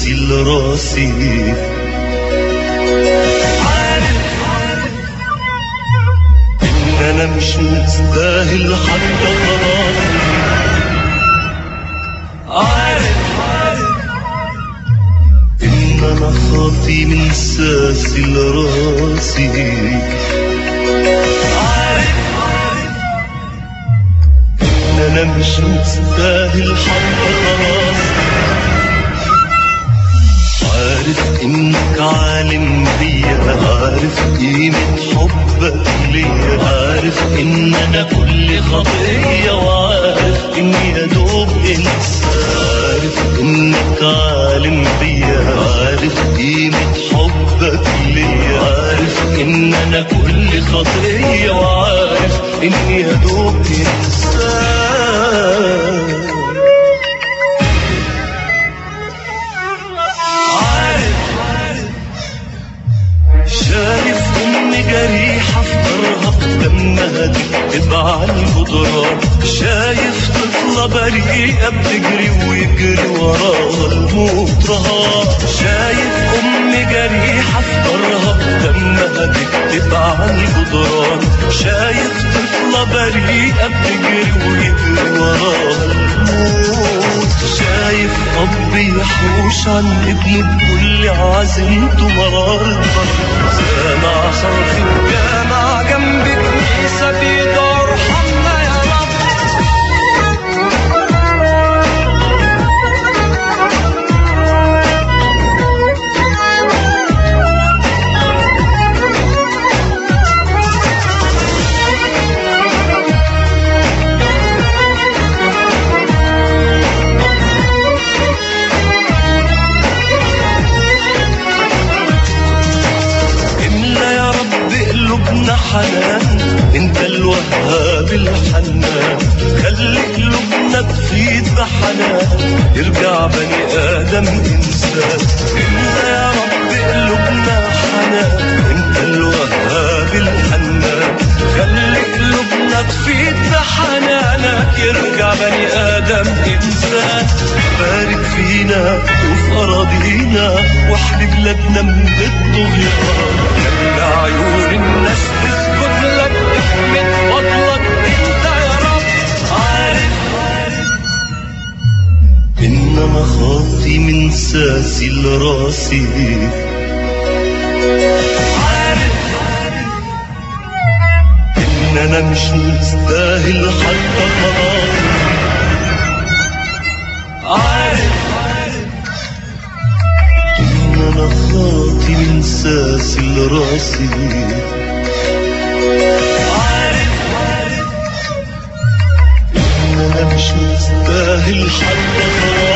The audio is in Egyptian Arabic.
ساسي راسي عارف ان انا مش مستاهل حتى خلاص عارف ان انا خاطي من ساسي لراسي عارف ان انا مش مستاهل حتى خلاص عارف انك عالم بيا عارف قيمة حبك ليا عارف ان انا كل خطية وعارف اني يا دوب انسى عارف انك عالم بيا عارف قيمة حبك ليا عارف ان انا كل خطية وعارف اني يا دوب انسى شايف ام جريحة في ضرها دمها تكتب على الجدران شايف طفلة بريئة بتجري ويجري وراها الموت رهان شايف ام جريحة في ضرها دمها تكتب على الجدران شايف طفلة بريئة بتجري ويجري وراها الموت شايف أب يحوش عن ابنه بكل عزيمته مرار الضرب سامع صرخ الجامع جنب كنيسة بيدور ارحمنا يا رب املا يا رب قلوبنا حنان انت الوهاب الحنان خلي قلوبنا تفيد بحنان يرجع بني ادم انسان املا يا رب قلوبنا حنان انت الوهاب الحنان خلي قلوبنا تفيد بحنانك يرجع بني ادم انسان بارك فينا وفي اراضينا واحمي بلادنا من الطغيان خلي عيون الناس تسجد لك احمد فضلك انت يا رب عارف ان انا خاطي من ساسي لراسي عارف ان انا مش مستاهل حتى خلاص عارف ان انا خاطي من ساسي لراسي عارف ان انا مش مستاهل حتى خلاص